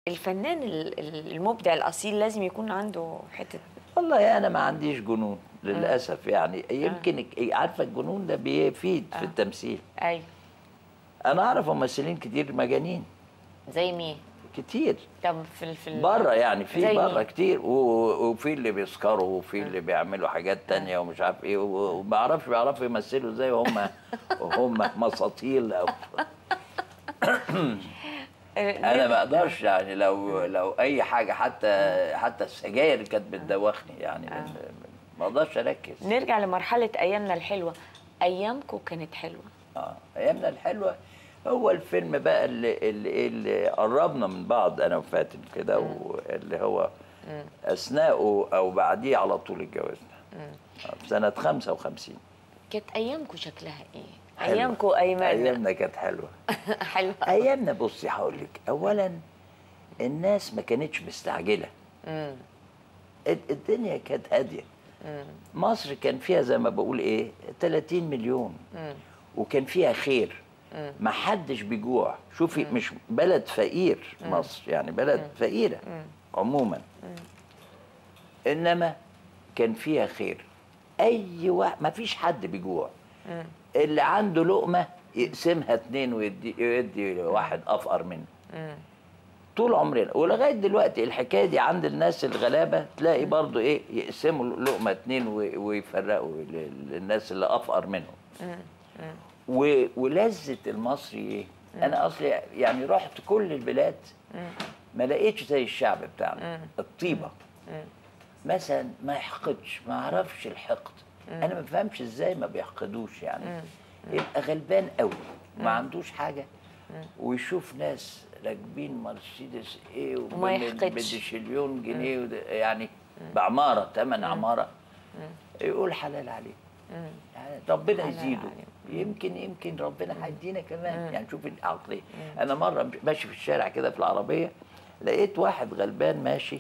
الفنان ال- ال- المبدع الاصيل لازم يكون عنده حته والله انا ما عنديش جنون للاسف يعني يمكن ك- عارفه الجنون ده بيفيد في التمثيل ايوه انا اعرف ممثلين كتير مجانين زي مين كتير طب في ال- في ال- بره يعني في زي بره مين؟ كتير و- و- وفي اللي بيسكروا وفي اللي بيعملوا حاجات تانية ومش عارف ايه و- وما اعرفش بيعرفوا يمثلوا ازاي وهم هم مساطيل او آه، انا ما اقدرش يعني لو لو اي حاجه حتى حتى السجاير كانت بتدوخني يعني ما اقدرش اركز نرجع لمرحله ايامنا الحلوه ايامكم كانت حلوه اه ايامنا الحلوه هو الفيلم بقى اللي اللي, اللي قربنا من بعض انا وفاتن كده واللي هو اثناءه او بعديه على طول اتجوزنا آه، في سنه 55 كانت ايامكم شكلها ايه حلوة. ايامكم ايماننا ايامنا كانت حلوه حلوه ايامنا بصي هقول لك اولا الناس ما كانتش مستعجله مم. الد- الدنيا كانت هاديه مصر كان فيها زي ما بقول ايه 30 مليون وكان فيها خير ما حدش بيجوع شوفي مش بلد فقير مصر يعني بلد فقيره عموما انما كان فيها خير اي واحد ما فيش حد بيجوع اللي عنده لقمه يقسمها اتنين ويدي يدي واحد افقر منه طول عمرنا ولغايه دلوقتي الحكايه دي عند الناس الغلابه تلاقي برضو ايه يقسموا اللقمه اتنين وي- ويفرقوا لل- للناس اللي افقر منهم و- ولذه المصري ايه انا اصلي يعني رحت كل البلاد ما لقيتش زي الشعب بتاعنا الطيبه مثلا ما يحقدش ما اعرفش الحقد انا ما بفهمش ازاي ما بيحقدوش يعني يبقى غلبان قوي ما عندوش حاجه ويشوف ناس راكبين مرسيدس ايه وما يحقدش. بدشليون جنيه وده- يعني بعماره ثمن عماره يقول حلال عليه يعني ربنا حلال يزيده عليه. يمكن يمكن ربنا هيدينا كمان يعني شوف العقليه انا مره ماشي في الشارع كده في العربيه لقيت واحد غلبان ماشي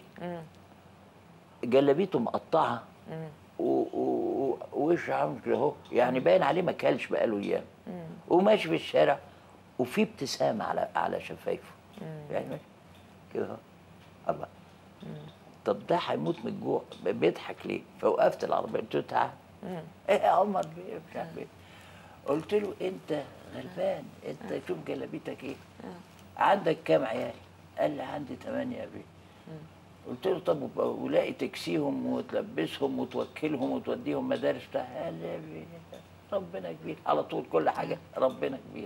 جلابيته مقطعه و- و- و- ووشه عامل كده اهو يعني باين عليه ما كلش بقاله ايام وماشي في الشارع وفي ابتسامه على على شفايفه يعني ماشي كده اهو الله طب ده هيموت من الجوع بيضحك ليه؟ فوقفت العربيه قلت له تعال ايه يا عمر بيه مش عارف ايه قلت له انت غلبان انت شوف جلابيتك ايه عندك كام عيال؟ قال لي عندي ثمانية يا بيه قلت له طب وب- ولاقي تكسيهم وتلبسهم وتوكلهم وتوديهم مدارس بتاع قال لي يا بيه ربنا كبير على طول كل حاجة ربنا كبير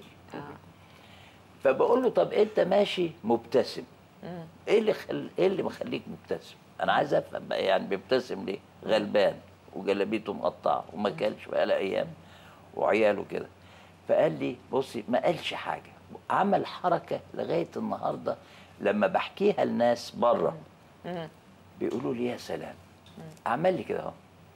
فبقول له طب انت ماشي مبتسم ايه اللي خل... ايه اللي مخليك مبتسم انا عايز افهم بقى يعني بيبتسم ليه غلبان وجلابيته مقطعه وما كلش بقى ايام وعياله كده فقال لي بصي ما قالش حاجه عمل حركه لغايه النهارده لما بحكيها لناس بره بيقولوا لي يا سلام عمل لي كده اهو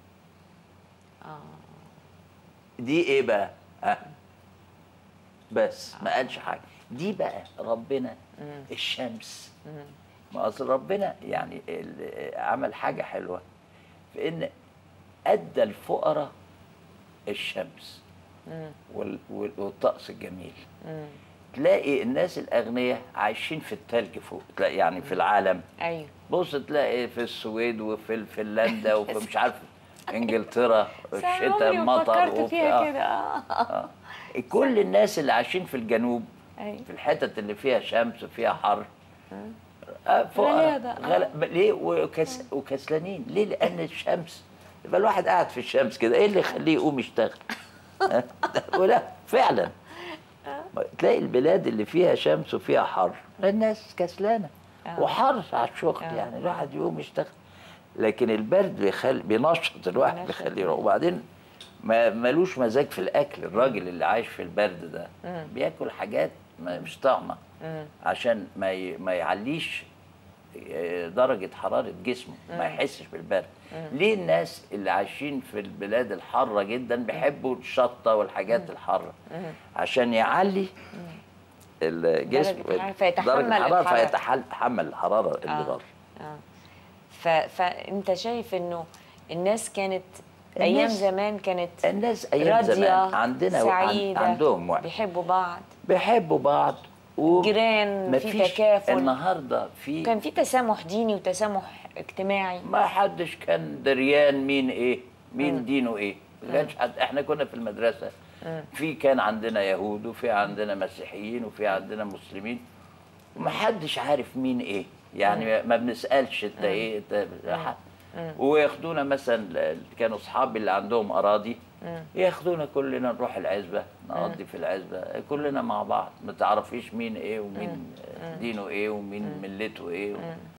دي ايه بقى ها بس ما قالش حاجه دي بقى ربنا الشمس ما اصل ربنا يعني ال- عمل حاجه حلوه في ان ادى الفقراء الشمس وال- وال- والطقس الجميل تلاقي الناس الاغنياء عايشين في التلج فوق تلاقي يعني في العالم ايوه بص تلاقي في السويد وفي فنلندا وفي مش عارف انجلترا الشتاء عمري ما المطر فكرت وفي- فيها آه. كده اه كل الناس اللي عايشين في الجنوب أيوة. في الحتت اللي فيها شمس وفيها حر آه، غلابة، فقراء غل... ب- ليه وكس... وكسلانين ليه لان الشمس يبقى الواحد قاعد في الشمس كده ايه اللي يخليه يقوم يشتغل ها؟ ولا فعلا تلاقي البلاد اللي فيها شمس وفيها حر الناس كسلانه آه. وحر على الشغل آه. يعني الواحد يقوم يشتغل لكن البرد بيخلي بينشط الواحد بينشط. بيخليه يروح وبعدين ما ملوش مزاج في الاكل الراجل اللي عايش في البرد ده بياكل حاجات ما- مش طعمه عشان ما ي... ما يعليش آه، درجة حرارة جسمه ما يحسش بالبرد ليه الناس اللي عايشين في البلاد الحارة جدا بيحبوا الشطة والحاجات الحارة عشان يعلي الجسم درجة الحرارة فيتحمل درجة الحرارة الحرارة. فيتحمل الحرارة اللي آه. بره اه ف... فانت شايف انه الناس كانت ايام الناس- زمان كانت الناس أيام راضية زمان عندنا وعن- سعيدة عندهم وعي بيحبوا بعض بيحبوا بعض و- جيران في مفيش تكافل النهارده في كان في تسامح ديني وتسامح اجتماعي ما حدش كان دريان مين ايه مين دينه ايه ما كانش حد احنا كنا في المدرسه في كان عندنا يهود وفي عندنا مسيحيين وفي عندنا مسلمين وما حدش عارف مين ايه يعني ما بنسالش انت ايه انت ح- وياخدونا مثلا كانوا اصحابي اللي عندهم اراضي ياخدونا كلنا نروح العزبه نقضي في العزبه كلنا مع بعض ما تعرفيش مين ايه ومين دينه ايه ومين ملته ايه